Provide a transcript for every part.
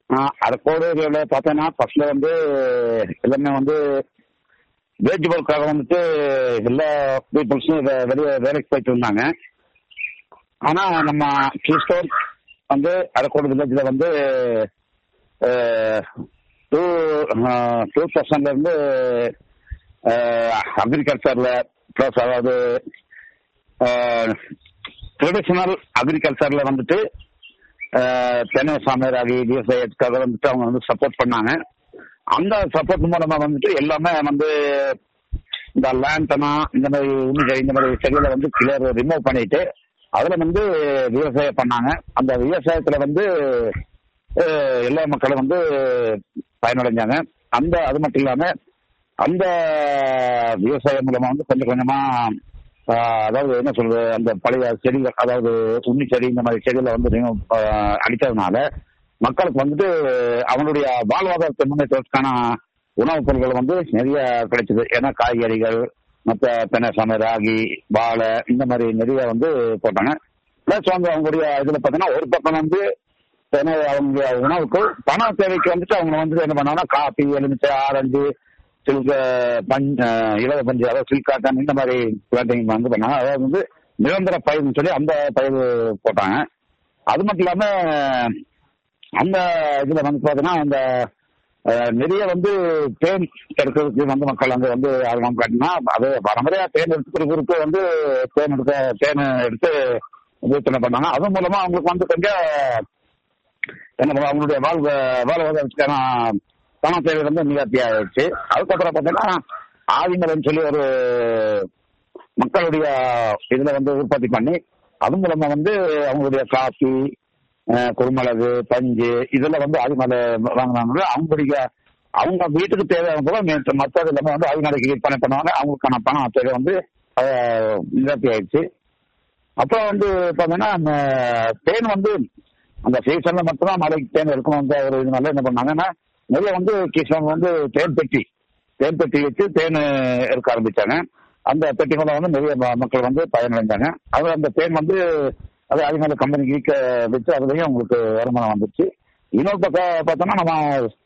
அரக்கோடு ஏரியாவில் பார்த்தோன்னா ஃபர்ஸ்ட்ல வந்து எல்லாமே வந்து வேஜ் ஒர்க்காக வந்துட்டு எல்லா பீப்புள்ஸும் வெளியே வேலைக்கு போயிட்டு இருந்தாங்க ஆனா நம்ம கிறிஸ்டோர் வந்து அரக்கோடு வில்லேஜ்ல வந்து டூ டூ தௌசண்ட்ல இருந்து அக்ரிகல்ச்சர்ல ப்ளஸ் அதாவது ட்ரெடிஷனல் அக்ரிகல்ச்சர்ல வந்துட்டு அஹ், தென்னை சாமியாராகி விவசாயத்துக்காக வந்துட்டு அவங்க வந்து சப்போர்ட் பண்ணாங்க அந்த சப்போர்ட் மூலமா வந்துட்டு எல்லாமே வந்து இந்த லேண்டனா இந்த மாதிரி உண்ணிகள் இந்த மாதிரி செடிகளை வந்து கிளியர் ரிமூவ் பண்ணிட்டு அதுல வந்து விவசாயம் பண்ணாங்க அந்த விவசாயத்துல வந்து அஹ், எல்லா மக்களும் வந்து பயனடைஞ்சாங்க அந்த அது மட்டும் இல்லாம அந்த விவசாயம் மூலமா வந்து கொஞ்சம் கொஞ்சமா ஆஹ், அதாவது என்ன சொல்றது அந்த பழைய செடிகள் அதாவது உண்ணி செடி இந்த மாதிரி செடிகளை வந்து remove, ஆஹ், அடிச்சதுனால மக்களுக்கு வந்துட்டு அவனுடைய வாழ்வாதாரத்தை முன்னேற்றத்துக்கான உணவுப் பொருட்கள் வந்து நிறைய கிடைச்சது ஏன்னா காய்கறிகள் மற்ற தென்னை ராகி வாழை இந்த மாதிரி நிறைய வந்து போட்டாங்க பிளஸ் வந்து அவங்களுடைய இதுல பார்த்தீங்கன்னா ஒரு பக்கம் வந்து தென்னை அவங்களுடைய உணவுக்கு பண தேவைக்கு வந்துட்டு அவங்க வந்து என்ன பண்ணாங்கன்னா காபி எலுமிச்சை ஆரஞ்சு சில்க பஞ் இலவ பஞ்சு அதாவது சில்க் காட்டன் இந்த மாதிரி பிளாட்டிங் வந்து பண்ணாங்க அதாவது வந்து நிரந்தர பயிர்னு சொல்லி அந்த பயிர் போட்டாங்க அது மட்டும் இல்லாம அந்த இதுல வந்து பாத்தீங்கன்னா அந்த அஹ், நிறைய வந்து தேன் எடுக்கிறதுக்கு வந்து மக்கள் அங்க வந்து ஆர்வம் காட்டினா அது பரம்பரையா தேன் எடுத்துக்கிறவருக்கு வந்து தேன் எடுக்க தேன் எடுத்து விற்பனை பண்ணாங்க அது மூலமா அவங்களுக்கு வந்து கொஞ்சம் என்ன பண்ணுவோம், அவங்களுடைய வாழ்வ வாழ்வாதாரத்துக்கான பண தேவை வந்து நிவர்த்தி ஆயிடுச்சு அதுக்கப்புறம் பார்த்தீங்கன்னா ஆதிமலைன்னு சொல்லி ஒரு மக்களுடைய இதுல வந்து உற்பத்தி பண்ணி அது மூலமா வந்து அவங்களுடைய காஃபி அஹ், குருமிளகு பஞ்சு இதெல்லாம் வந்து ஆதிமலை வாங்கினாங்க அவங்களுடைய அவங்க வீட்டுக்கு தேவையான போல மற்ற மற்றது எல்லாமே வந்து ஆதிமலைக்கு விற்பனை பண்ணுவாங்க அவங்களுக்கான பணம் தேவை வந்து அஹ், நிவர்த்தி ஆயிடுச்சு அப்புறம் வந்து பாத்தீங்கன்னா அந்த தேன் வந்து அந்த சீசன்ல மட்டும்தான் மலைக்கு தேன் இருக்கணும் ஒரு இதனால என்ன பண்ணாங்கன்னா முதல்ல வந்து கிருஷ்ணன் வந்து தேன் பெட்டி தேன் பெட்டி வச்சு தேன் எடுக்க ஆரம்பிச்சாங்க அந்த பெட்டி மூலம் வந்து நிறைய ம- மக்கள் வந்து பயனடைஞ்சாங்க அது அந்த தேன் வந்து அது அதிகார கம்பெனிக்கு விற்க வச்சு அதுலயும் அவங்களுக்கு வருமானம் வந்துச்சு இன்னொரு பக்கம் பார்த்தோம்னா நம்ம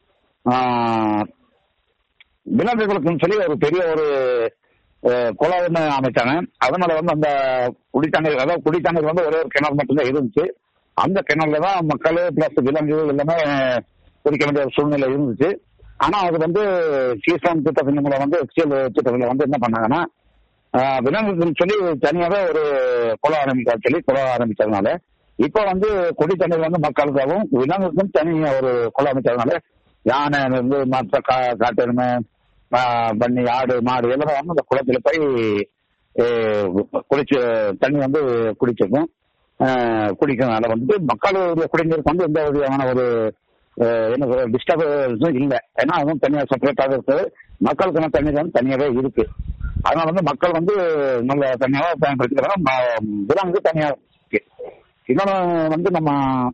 ஆஹ், விலங்குகளுக்குன்னு சொல்லி ஒரு பெரிய ஒரு அஹ், குளம் ஒன்று அமைச்சாங்க அதனால வந்து அந்த குடித்தண்ணீர் அதாவது குடித்தண்ணீர் வந்து ஒரே ஒரு கிணறு மட்டும்தான் இருந்துச்சு அந்த கிணறுல தான் மக்கள் பிளஸ் விலங்கு எல்லாமே குடிக்க வேண்டிய ஒரு சூழ்நிலை இருந்துச்சு ஆனா அது வந்து கீசான் திட்டத்தின் மூலம் வந்து எக்ஸியல் திட்டத்தில் வந்து என்ன பண்ணாங்கன்னா ஆஹ், விலங்குக்குன்னு சொல்லி தனியாவே ஒரு குளம் ஆரம்பிக்க சொல்லி குளம் ஆரம்பிச்சதுனால இப்போ வந்து குடி தண்ணீர் வந்து மக்களுக்காகவும் விலங்குக்கும் தனியாக ஒரு குளம் அமைச்சதுனால யானை வந்து மற்ற கா காட்டெருமை ஆஹ், பன்னி ஆடு மாடு எல்லாமே வந்து அந்த குளத்துல போய் அஹ், குளிச்சு தண்ணி வந்து குடிச்சிருக்கும் ஆஹ், குடிக்கிறதுனால வந்து மக்களுடைய குடிநீருக்கு வந்து எந்த விதமான ஒரு அஹ், என்ன சொல்ற டிஸ்டர்பன்ஸும் இல்லை ஏன்னா அதுவும் தனியாக செப்பரேட்டாக இருக்குது மக்களுக்கான தண்ணீர் வந்து தனியாகவே இருக்கு அதனால வந்து மக்கள் வந்து நல்ல தனியாக பயன்படுத்திக்கிறாங்க ம- விலங்கு தனியாக இருக்கு இன்னொன்று வந்து நம்ம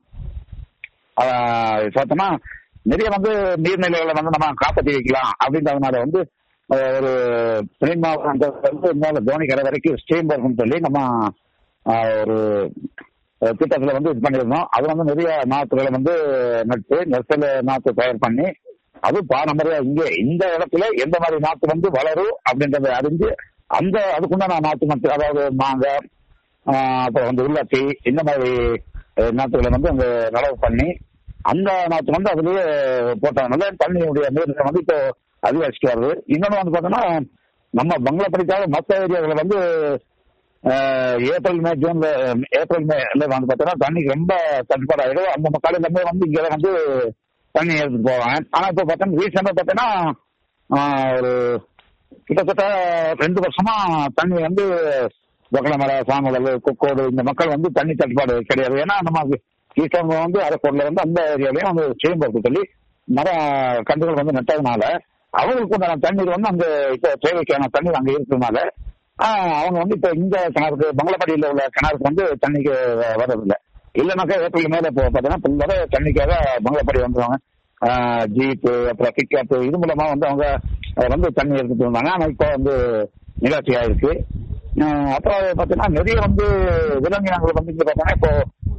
ஆஹ், பார்த்தோம்னா நிறைய வந்து நீர்நிலைகளை வந்து நம்ம காப்பாற்றி வைக்கலாம் அப்படின்றதுனால வந்து ஆஹ், ஒரு துணை மாவட்டம் வந்து மேல தோனி கடை வரைக்கும் ஸ்டீம் ஒர்க்னு சொல்லி நம்ம ஆஹ், ஒரு அஹ், திட்டத்துல வந்து இது பண்ணியிருந்தோம் அது வந்து நிறைய நாற்றுகளை வந்து நட்டு நெற்சல நாற்று தயார் பண்ணி அது பாரம்பரியா இங்க இந்த இடத்துல எந்த மாதிரி நாற்று வந்து வளரும் அப்படின்றத அறிஞ்சு அந்த அதுக்குண்டான நாற்று நட்டு அதாவது மாங்காய் ஆஹ், அப்புறம் வந்து உள்ளாச்சி இந்த மாதிரி அஹ், நாற்றுகளை வந்து அங்க நடவு பண்ணி அந்த நாற்று வந்து அதுலயே போட்டதுனால தண்ணியுடைய நீர் வந்து இப்போ அதிகரிச்சுட்டு வருது இன்னொன்று வந்து பார்த்தோன்னா நம்ம பங்களா படிக்காத மற்ற ஏரியாவில் வந்து ஆஹ், ஏப்ரல் மே ஜூன்ல ஏப்ரல் மேல வந்து பார்த்தோன்னா தண்ணி ரொம்ப தட்டுப்பாடு ஆயிடும் அந்த மக்கள் எல்லாமே வந்து இங்கே வந்து தண்ணி எடுத்துட்டு போவாங்க ஆனா இப்போ பார்த்தோன்னா ரீசெண்டாக பார்த்தோன்னா ஆஹ், ஒரு கிட்டத்தட்ட ரெண்டு வருஷமா தண்ணி வந்து பக்கலமர சாமடல் கொக்கோடு இந்த மக்கள் வந்து தண்ணி தட்டுப்பாடு கிடையாது ஏன்னா நம்ம ஈஸ்டவங்க வந்து அரக்கோட்டில் வந்து அந்த ஏரியாலையும் வந்து சேம்பருக்கு சொல்லி மர கன்றுகள் வந்து நட்டதுனால அவங்களுக்கு உண்டான தண்ணீர் வந்து அந்த இப்போ தேவைக்கான தண்ணீர் அங்கே இருக்கிறதுனால ஆஹ், அவங்க வந்து இப்போ இந்த கிணறுக்கு பங்களப்படியில் உள்ள கிணறுக்கு வந்து தண்ணிக்கு வ- வர்றதில்லை இல்லைனாக்கா ஏப்ரல் மேலே இப்போ பார்த்தீங்கன்னா ஃபுல்லாக தண்ணிக்காக பங்களப்படி வந்துருவாங்க ஆஹ், ஜீப்பு அப்புறம் பிக்கப் இது மூலமா வந்து அவங்க அஹ், வந்து தண்ணி எடுத்துட்டு வந்தாங்க ஆனால் இப்போ வந்து நிகழ்ச்சியாக இருக்கு ஆஹ், அப்புறம் பார்த்தீங்கன்னா நிறைய வந்து விலங்கினங்கள் வந்து இங்கே பார்த்தோன்னா இப்போ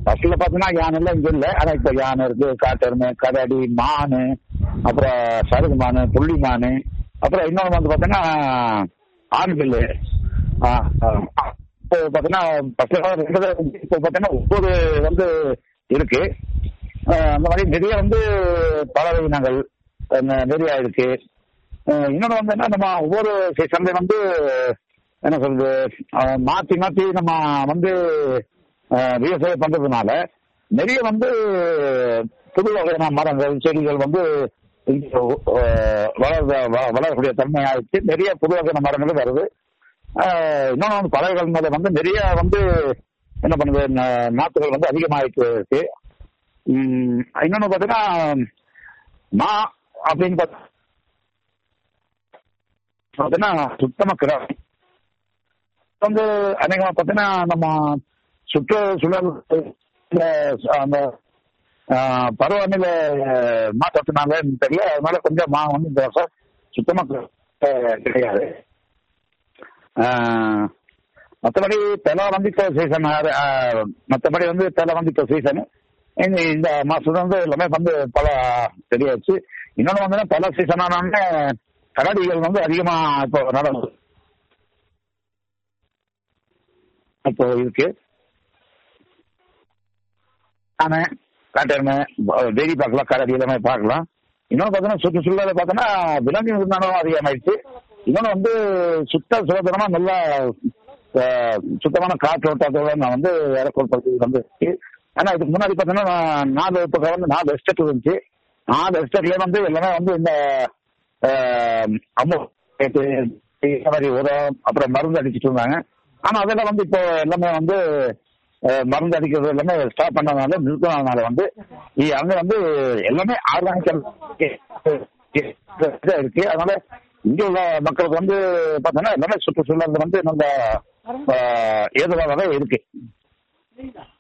ஃபர்ஸ்ட்ல பாத்தீங்கன்னா யானை எல்லாம் இங்க இல்ல ஆனா இப்ப யானை இருக்கு காட்டெருமை கரடி மானு அப்புறம் சருகு மானு புள்ளி மானு அப்புறம் இன்னொன்று வந்து பாத்தீங்கன்னா ஆண்பில்லு இப்போ பாத்தீங்கன்னா ஃபர்ஸ்ட்ல ரெண்டு தடவை இருந்துச்சு. இப்போ பாத்தீங்கன்னா ஒவ்வொரு வந்து இருக்கு ஆஹ் அந்த மாதிரி நிறைய வந்து பறவை இனங்கள் அஹ் நிறைய இருக்கு அஹ் இன்னொன்று வந்து என்ன நம்ம ஒவ்வொரு சீசன்ல வந்து என்ன சொல்றது அஹ் மாத்தி மாத்தி நம்ம வந்து அஹ் விவசாயம் பண்றதுனால நிறைய வந்து புது வகையான மரங்கள் செடிகள் வந்து இங்க, அஹ், வளர வ- வளரக்கூடிய தன்மை ஆயிடுச்சு நிறைய புது வகையான மரங்களும் வருது அஹ், இன்னொன்று வந்து பறவைகள் மேல வந்து நிறைய வந்து என்ன பண்ணுது நா- நாத்துகள் வந்து அதிகமாயிட்டு இருக்கு உம், இன்னொன்னு பாத்தீங்கன்னா மா அப்படின்னு பார்த்தா பார்த்தீங்கன்னா சுத்தமா கிராமம் வந்து அநேகமா பார்த்தீங்கன்னா நம்ம சுற்றுச்சூழல் இந்த அந்த ஆஹ், பருவநிலை மாற்றத்தினால தெரியல அதனால கொஞ்சம் மா வந்து இந்த வருஷம் சுத்தமா கி- கிடையாது ஆஹ், மற்றபடி தெலை வந்து இப்போ சீசன் மற்றபடி வந்து தெலை வந்து இப்போ சீசன் இந்த இந்த மாசம் வந்து எல்லாமே வந்து பல தெரியாச்சு இன்னொன்று வந்து பல சீசன் ஆனோடனே கரடிகள் வந்து அதிகமா இப்போ நடந்து இப்போ இருக்கு ஆனை காட்டெருமை டெய்லி பார்க்கலாம் கரடி எல்லாமே பார்க்கலாம் இன்னொன்று பார்த்தீங்கன்னா சுற்றுச்சூழலை பார்த்தோன்னா விலங்கு விருந்தானம் அதிகமாயிடுச்சு இன்னொன்று வந்து சுத்த சுதந்திரமா நல்லா அஹ், சுத்தமான காற்றோட்டத்தோட நான் வந்து இறக்கப்படுத்தி வந்து இருக்கு. ஆனா இதுக்கு முன்னாடி பார்த்தீங்கன்னா நான் நாலு இப்போ வந்து நாலு எஸ்டேட் இருந்துச்சு நாலு எஸ்டேட்லேயே வந்து எல்லாமே வந்து இந்த அம்மு இந்த மாதிரி உரம் அப்புறம் மருந்து அடிச்சிட்டு இருந்தாங்க ஆனா அதெல்லாம் வந்து இப்போ எல்லாமே வந்து அஹ், மருந்து அடிக்கிறது எல்லாமே ஸ்டாப் பண்ணதுனால நிறுத்தினதுனால வந்து இ- அங்க வந்து எல்லாமே ஆர்கானிக்கல் இருக்கு அதனால இங்க உள்ள மக்களுக்கு வந்து பார்த்தோன்னா எல்லாமே சுற்றுச்சூழல் வந்து நல்ல அஹ், ஏதுவாகவே இருக்கு